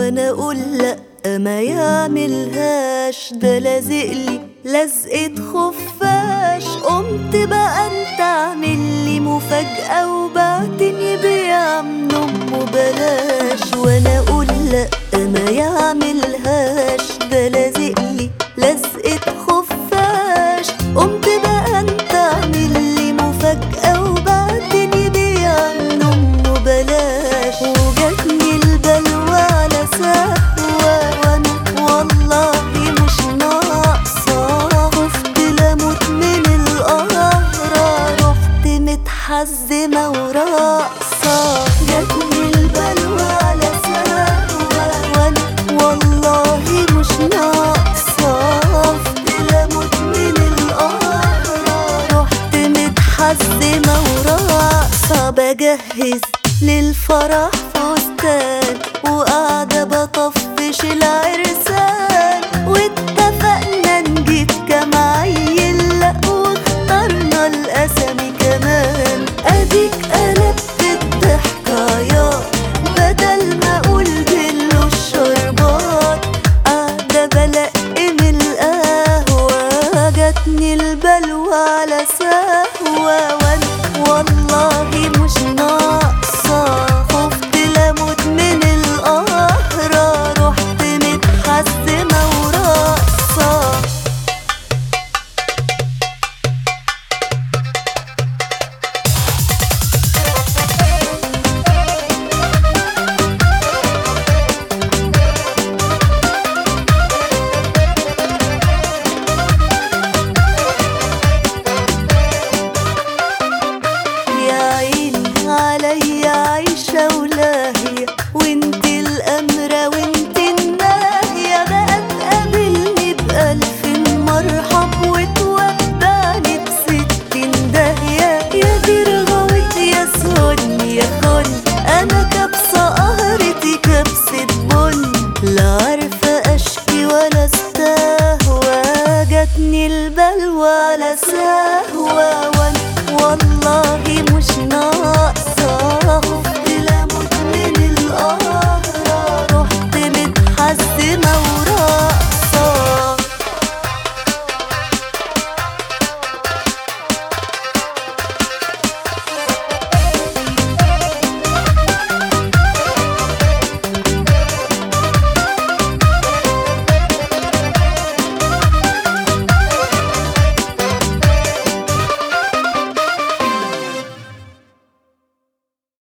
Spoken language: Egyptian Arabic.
وانا اقول لا ما يعملهاش ده لازقلي لزقة خفاش قمت بقى انت اعمل لي مفاجأة وبعتني بيعمل امه بلاش وانا اقول لا ما يعملهاش ده لازقلي لزقة خفاش قمت بقى انت اعمل لي مفاجأة وبعتني بيعمل امه بلاش وجاتني البلوى على سهوة وانا والله مش ناقصة خفت لموت من القهرة رحت متحزمة وراقصة جاتني البلوى على سهوة وانا والله مش ناقصة خفت لموت من القهرة رحت متحزمة وراقصة بجهز للفرح فستان وقاعدة بطفش العرسان واتفقنا نجيب كام عيل لأ واخترنا الأسامي كمان أديك قلبت الضحكايا بدل ما أقول بلو الشربات قاعدة بلقم القهوة جاتني البلوى على سهوة